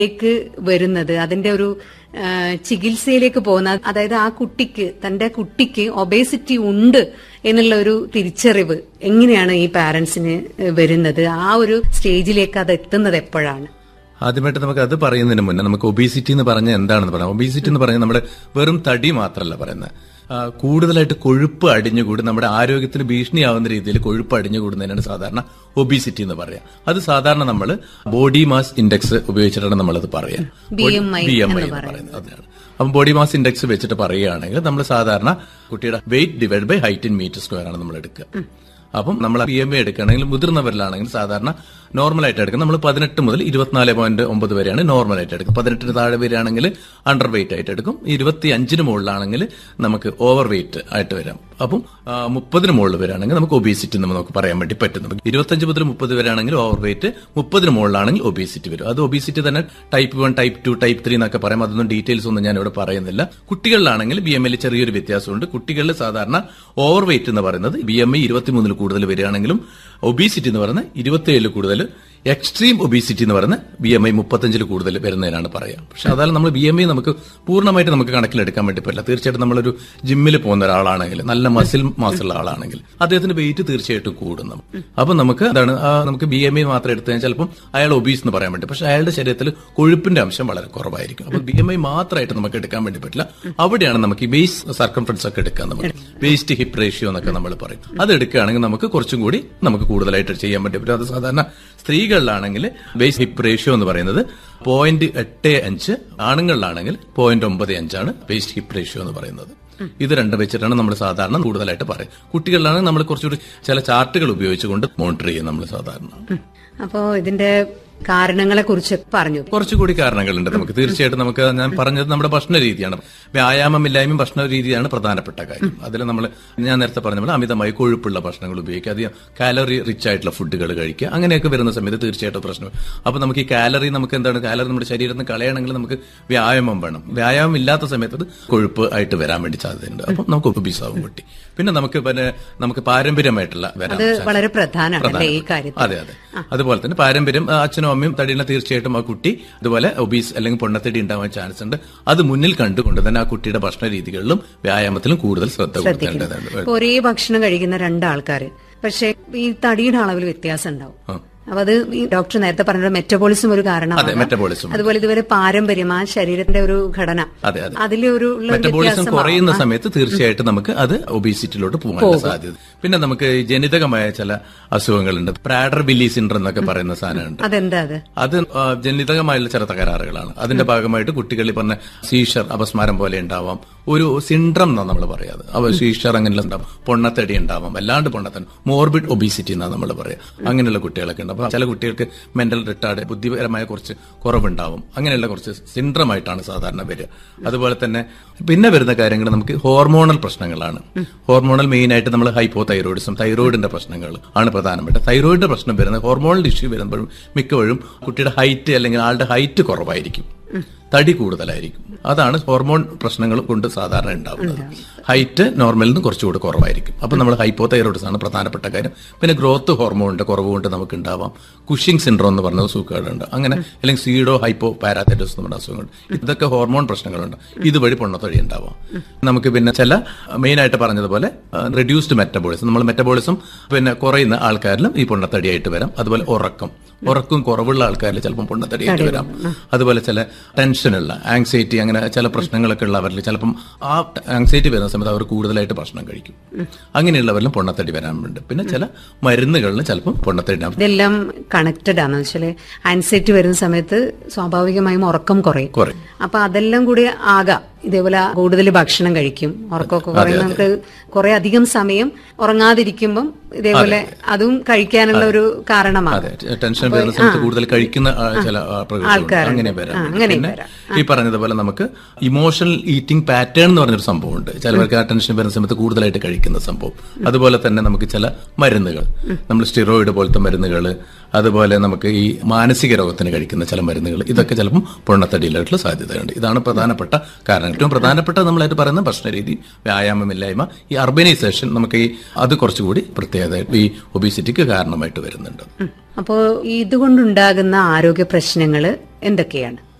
ലേക്ക് വരുന്നത് അതിന്റെ ഒരു ആ, ചികിത്സയിലേക്ക് പോകുന്ന അതായത് ആ കുട്ടിക്ക് തന്റെ കുട്ടിക്ക് ഒബേസിറ്റി ഉണ്ട് എന്നുള്ള ഒരു തിരിച്ചറിവ് എങ്ങനെയാണ് ഈ പാരന്റ്സിന് വരുന്നത് ആ ഒരു സ്റ്റേജിലേക്ക് അത് എത്തുന്നത് എപ്പോഴാണ് ആദ്യമായിട്ട് നമുക്ക് അത് പറയുന്നതിന് മുന്നേ നമുക്ക് ഒബീസിറ്റി എന്ന് പറഞ്ഞാൽ എന്താണെന്ന് പറയാം ഒബീസിറ്റി എന്ന് പറഞ്ഞാൽ നമ്മുടെ വെറും തടി മാത്രമല്ല പറയുന്നത് ആ, കൂടുതലായിട്ട് കൊഴുപ്പ് അടിഞ്ഞുകൂടി നമ്മുടെ ആരോഗ്യത്തിന് ഭീഷണിയാവുന്ന രീതിയിൽ കൊഴുപ്പ് അടിഞ്ഞുകൂടുന്നതിനാണ് സാധാരണ ഒബീസിറ്റി എന്ന് പറയാം അത് സാധാരണ നമ്മൾ ബോഡി മാസ് ഇൻഡെക്സ് ഉപയോഗിച്ചിട്ടാണ് നമ്മളത് പറയാം BMI BMI എന്ന് എന്ന് പറയുന്നത് അതാണ് അപ്പം ബോഡി മാസ് ഇൻഡെക്സ് വെച്ചിട്ട് പറയുകയാണെങ്കിൽ നമ്മൾ സാധാരണ കുട്ടിയുടെ weight divide by height in metre square ആണ് നമ്മൾ എടുക്കുക അപ്പം നമ്മൾ പി എം എ എടുക്കുകയാണെങ്കിൽ മുതിർന്നവരിലാണെങ്കിൽ സാധാരണ നോർമൽ ആയിട്ട് എടുക്കുക നമ്മൾ പതിനെട്ട് മുതൽ ഇരുപത്തിനാല് പോയിന്റ് ഒമ്പത് വരെയാണ് നോർമൽ ആയിട്ട് എടുക്കുക പതിനെട്ടിന് താഴെ വരികയാണെങ്കിൽ അണ്ടർ വെയിറ്റ് ആയിട്ട് എടുക്കും ഇരുപത്തി അഞ്ചിന് മുകളിലാണെങ്കിൽ നമുക്ക് ഓവർ വെയിറ്റ് ആയിട്ട് വരാം അപ്പം ആ, മുപ്പതിന് മുകളിൽ വരികയാണെങ്കിൽ നമുക്ക് ഒബീസിറ്റി എന്ന് നമുക്ക് പറയാൻ വേണ്ടി പറ്റും നമുക്ക് ഇരുപത്തഞ്ച് മുതൽ മുപ്പത് വരെയാണെങ്കിൽ ഓവർ വെയിറ്റ് മുപ്പതിന് മുകളിലാണെങ്കിൽ ഒബീസിറ്റി വരും അത് ഒബീസിറ്റി തന്നെ type one type two type three എന്നൊക്കെ പറയാം അതൊന്നും ഡീറ്റെയിൽസ് ഒന്നും ഞാൻ ഇവിടെ പറയുന്നില്ല കുട്ടികളിലാണെങ്കിൽ ബി എം എൽ ചെറിയൊരു വ്യത്യാസമുണ്ട് കുട്ടികളിൽ സാധാരണ ഓവർ വെയിറ്റ് എന്ന് പറയുന്നത് ബി എം ഐ ഇരുപത്തിമൂന്നിൽ കൂടുതൽ വരികയാണെങ്കിലും ഒബീസിറ്റി എന്ന് പറയുന്നത് ഇരുപത്തിയേഴിൽ കൂടുതൽ എക്സ്ട്രീം ഒബീസിറ്റി എന്ന് പറയുന്നത് ബി എം ഐ മുപ്പത്തഞ്ചിൽ കൂടുതൽ വരുന്നതിനാണ് പറയാം പക്ഷെ അതായത് നമ്മൾ ബി എം ഐ നമുക്ക് പൂർണ്ണമായിട്ട് നമുക്ക് കണക്കിലെടുക്കാൻ വേണ്ടി പറ്റില്ല തീർച്ചയായിട്ടും നമ്മളൊരു ജിമ്മിൽ പോകുന്ന ഒരാളാണെങ്കിൽ നല്ല മസിൽ മാസുള്ള ആളാണെങ്കിൽ അദ്ദേഹത്തിന്റെ വെയിറ്റ് തീർച്ചയായിട്ടും കൂടുന്നു അപ്പൊ നമുക്ക് എന്താണ് ആ, നമുക്ക് ബി എം ഐ മാത്രം എടുത്തു കഴിഞ്ഞാൽ ചിലപ്പം അയാൾ ഒബീസ് എന്ന് പറയാൻ പറ്റും പക്ഷെ അയാളുടെ ശരീരത്തിൽ കൊഴുപ്പിന്റെ അംശം വളരെ കുറവായിരിക്കും അപ്പൊ ബി എം ഐ മാത്രമായിട്ട് നമുക്ക് എടുക്കാൻ വേണ്ടി പറ്റില്ല അവിടെയാണ് നമുക്ക് ഈ ബേസ് സർക്കംഫറൻസ് ഒക്കെ എടുക്കാൻ നമുക്ക് വേസ്റ്റ് ഹിപ്പ് റേഷ്യോ എന്നൊക്കെ നമ്മൾ പറയും അത് എടുക്കുകയാണെങ്കിൽ നമുക്ക് കുറച്ചും കൂടി നമുക്ക് കൂടുതലായിട്ട് ചെയ്യാൻ പറ്റും പിന്നെ അത് സാധാരണ സ്ത്രീകളിലാണെങ്കിൽ ബേസ് ഹിപ്പ് റേഷ്യോ എന്ന് പറയുന്നത് പോയിന്റ് എട്ട് അഞ്ച് ആണുങ്ങളിലാണെങ്കിൽ പോയിന്റ് ഒമ്പത് അഞ്ചാണ് വേസ്റ്റ് ഹിപ്പ് റേഷ്യോ എന്ന് പറയുന്നത് ഇത് രണ്ടും വെച്ചിട്ടാണ് നമ്മൾ സാധാരണ കൂടുതലായിട്ട് പറയും കുട്ടികളിലാണെങ്കിൽ നമ്മൾ കുറച്ചുകൂടി ചില ചാർട്ടുകൾ ഉപയോഗിച്ചുകൊണ്ട് മോണിറ്റർ ചെയ്യും നമ്മൾ സാധാരണ അപ്പോ ഇതിന്റെ കാരണങ്ങളെ കുറിച്ച് പറഞ്ഞു കുറച്ചുകൂടി കാരണങ്ങളുണ്ട് നമുക്ക് തീർച്ചയായിട്ടും നമുക്ക് ഞാൻ പറഞ്ഞത് നമ്മുടെ ഭക്ഷണ രീതിയാണ് വ്യായാമമില്ലായ്മയും ഭക്ഷണ രീതിയാണ് പ്രധാനപ്പെട്ട കാര്യം അതിൽ നമ്മൾ ഞാൻ നേരത്തെ പറഞ്ഞ പോലെ അമിതമായി കൊഴുപ്പുള്ള ഭക്ഷണങ്ങൾ ഉപയോഗിക്കുക അധികം കാലറി റിച്ച് ആയിട്ടുള്ള ഫുഡുകൾ കഴിക്കുക അങ്ങനെയൊക്കെ വരുന്ന സമയത്ത് തീർച്ചയായിട്ടും പ്രശ്നം അപ്പൊ നമുക്ക് ഈ കാലറി നമുക്ക് എന്താണ് കാലറി നമ്മുടെ ശരീരത്തിൽ നിന്ന് കളയണമെങ്കിൽ നമുക്ക് വ്യായാമം വേണം വ്യായാമം ഇല്ലാത്ത സമയത്ത് അത് കൊഴുപ്പ് ആയിട്ട് വരാൻ വേണ്ടി സാധ്യതയുണ്ട് അപ്പം നമുക്ക് ഒബീസാവും കുട്ടി പിന്നെ നമുക്ക് പിന്നെ നമുക്ക് പാരമ്പര്യമായിട്ടുള്ള വരാൻ അത് chance വളരെ പ്രധാനമാണ് അല്ലേ ഈ പ്രധാനപ്പെട്ട. കാര്യത്തിൽ അതെ അതെ അതുപോലെ തന്നെ പാരമ്പര്യം ആ, അച്ഛനും അമ്മയും തടിയുള്ള തീർച്ചയായിട്ടും ആ കുട്ടി ഇതുപോലെ ഒബീസ് അല്ലെങ്കിൽ പൊണ്ണത്തടി ഉണ്ടാവാൻ ചാൻസ് ഉണ്ട് അത് മുന്നിൽ കണ്ടുകൊണ്ട് തന്നെ ആ കുട്ടിയുടെ ഭക്ഷണ രീതികളിലും വ്യായാമത്തിലും കൂടുതൽ ശ്രദ്ധ കൊടുക്കേണ്ടതുണ്ട് ഇപ്പൊ ഒരേ ഭക്ഷണം കഴിക്കുന്ന രണ്ടാൾക്കാര് പക്ഷെ ഈ തടിയുടെ അളവിൽ വ്യത്യാസം ഉണ്ടാവും ആ. അപ്പൊ അത് ഈ ഡോക്ടർ നേരത്തെ പറഞ്ഞ മെറ്റബോളിസം ഒരു അതെ കാരണമാണ് മെറ്റബോളിസം അതുപോലെ ഇതുവരെ പാരമ്പര്യം ആ ശരീരത്തിന്റെ ഒരു ഘടന അതെ അതെ അതിലെ ഒരു ഉള്ള ഒരു മെറ്റബോളിസം വ്യത്യാസമാവും. കുറയുന്ന സമയത്ത് തീർച്ചയായിട്ടും നമുക്ക് അത് ഒബീസിറ്റിയിലോട്ട് പോകാനുള്ള സാധ്യത പിന്നെ നമുക്ക് ഈ ജനിതകമായ ചില അസുഖങ്ങളുണ്ട് പ്രാഡർ ബില്ലി സിൻഡ്രം എന്നൊക്കെ പറയുന്ന സാധനമുണ്ട് അതെന്താ അത് അത് ആ, ജനിതകമായുള്ള ചില തകരാറുകളാണ് അതിന്റെ ഭാഗമായിട്ട് കുട്ടികളിൽ പറഞ്ഞ സീഷർ അപസ്മാരം പോലെ ഉണ്ടാവാം ഒരു സിൻഡ്രം എന്നാണ് നമ്മൾ പറയാത് അവ സീഷർ അങ്ങനെയുള്ള ഉണ്ടാവും പൊണ്ണത്തടി ഉണ്ടാവാം അല്ലാണ്ട് പൊണ്ണത്തടി മോർബിഡ് ഒബീസിറ്റി എന്നാണ് നമ്മൾ പറയാം അങ്ങനെയുള്ള കുട്ടികളൊക്കെ ഉണ്ട് അപ്പൊ ചില കുട്ടികൾക്ക് മെന്റൽ റിട്ടാർഡ് ബുദ്ധിപരമായ കുറച്ച് കുറവുണ്ടാവും അങ്ങനെയുള്ള കുറച്ച് സിൻഡ്രം ആയിട്ടാണ് സാധാരണ വരിക അതുപോലെ തന്നെ പിന്നെ വരുന്ന കാര്യങ്ങൾ നമുക്ക് ഹോർമോണൽ പ്രശ്നങ്ങളാണ് ഹോർമോണൽ മെയിൻ ആയിട്ട് നമ്മൾ ഹൈപ്പോ തൈറോയിഡിസം തൈറോയിഡിന്റെ പ്രശ്നങ്ങൾ ആണ് പ്രധാനപ്പെട്ട തൈറോയിഡിന്റെ പ്രശ്നം വരുന്നത് ഹോർമോണൽ ഇഷ്യൂ വരുമ്പോഴും മിക്കപ്പോഴും കുട്ടിയുടെ ഹൈറ്റ് അല്ലെങ്കിൽ ആളുടെ ഹൈറ്റ് കുറവായിരിക്കും തടി കൂടുതലായിരിക്കും അതാണ് ഹോർമോൺ പ്രശ്നങ്ങൾ കൊണ്ട് സാധാരണ ഉണ്ടാവുന്നത് ഹൈറ്റ് നോർമലിൽ നിന്ന് കുറച്ചുകൂടി കുറവായിരിക്കും അപ്പൊ നമ്മൾ ഹൈപ്പോ തൈറോയിഡ്സ് ആണ് പ്രധാനപ്പെട്ട കാര്യം പിന്നെ ഗ്രോത്ത് ഹോർമോണിന്റെ കുറവ് കൊണ്ട് നമുക്ക് ഉണ്ടാവാം കുഷിംഗ് സിൻഡ്രോം എന്ന് പറഞ്ഞ സൂക്കേടുണ്ട് അങ്ങനെ അല്ലെങ്കിൽ സീഡോ ഹൈപ്പോ പാരാതൈറ്റസ് എന്ന് പറഞ്ഞ അസുഖങ്ങളുണ്ട് ഇതൊക്കെ ഹോർമോൺ പ്രശ്നങ്ങളുണ്ട് ഇതുവഴി പൊണ്ണത്തൊഴി ഉണ്ടാവാം നമുക്ക് പിന്നെ ചില മെയിൻ ആയിട്ട് പറഞ്ഞതുപോലെ റെഡ്യൂസ്ഡ് മെറ്റബോളിസം നമ്മൾ മെറ്റബോളിസം പിന്നെ കുറയുന്ന ആൾക്കാരിലും ഈ പൊണ്ണത്തടിയായിട്ട് വരാം അതുപോലെ ഉറക്കം ഉറക്കം കുറവുള്ള ആൾക്കാരിൽ ചിലപ്പം പൊണ്ണത്തടിയായിട്ട് വരാം അതുപോലെ ചില ടെൻഷനുള്ള ആങ്സൈറ്റി അങ്ങനെ ചില പ്രശ്നങ്ങളൊക്കെ ഉള്ളവരിൽ ചിലപ്പം ആ ആങ്സൈറ്റി വരുന്ന സമയത്ത് അവർ കൂടുതലായിട്ട് ഭക്ഷണം കഴിക്കും അങ്ങനെയുള്ളവരിലും പൊണ്ണത്തടി വരാറുണ്ട് പിന്നെ ചില മരുന്നുകളിലും ചിലപ്പം പൊണ്ണത്തടി ഉണ്ടാവും ഇതെല്ലാം കണക്റ്റഡ് ആണെന്ന് വെച്ചാല് ആൻസൈറ്റി വരുന്ന സമയത്ത് സ്വാഭാവികമായും ഉറക്കം കുറയും കുറയും അപ്പൊ അതെല്ലാം കൂടി ആകാം ഇതേപോലെ കൂടുതൽ ഭക്ഷണം കഴിക്കും ഉറക്കമൊക്കെ കുറയും നമുക്ക് കുറെ അധികം സമയം ഉറങ്ങാതിരിക്കുമ്പം ഇതേപോലെ അതും കഴിക്കാനുള്ള ഒരു കാരണമാണ് അതെ ടെൻഷൻ വരുന്ന സമയത്ത് കൂടുതൽ കഴിക്കുന്ന ആ, ചില ആ, പ്രകൃതികളുണ്ട്. ആൾക്കാരുണ്ട്. അങ്ങനെ വരാം ആ, അങ്ങനെ പിന്നെ വരാം. ഈ പറഞ്ഞതുപോലെ നമുക്ക് ഇമോഷണൽ ഈറ്റിംഗ് പാറ്റേൺ എന്ന് പറഞ്ഞൊരു സംഭവമുണ്ട് ചിലവർക്ക് ആ ടെൻഷൻ വരുന്ന സമയത്ത് കൂടുതലായിട്ട് കഴിക്കുന്ന സംഭവം അതുപോലെ തന്നെ നമുക്ക് ചില മരുന്നുകൾ നമ്മൾ സ്റ്റിറോയിഡ് പോലത്തെ മരുന്നുകൾ അതുപോലെ നമുക്ക് ഈ മാനസിക രോഗത്തിന് കഴിക്കുന്ന ചില മരുന്നുകൾ ഇതൊക്കെ ചിലപ്പം പൊണ്ണത്തടിയിലായിട്ടുള്ള സാധ്യതയുണ്ട് ഇതാണ് പ്രധാനപ്പെട്ട കാരണം ഏറ്റവും പ്രധാനപ്പെട്ട നമ്മളായിട്ട് പറയുന്ന ഭക്ഷണരീതി വ്യായാമമില്ലായ്മ ഈ അർബനൈസേഷൻ നമുക്ക് ഈ അത് കുറച്ചുകൂടി പ്രത്യേകത ഈ ഒബീസിറ്റിക്ക് കാരണമായിട്ട് വരുന്നുണ്ട് അപ്പോ ഇതുകൊണ്ടുണ്ടാകുന്ന ആരോഗ്യ പ്രശ്നങ്ങള് എന്തൊക്കെയാണ്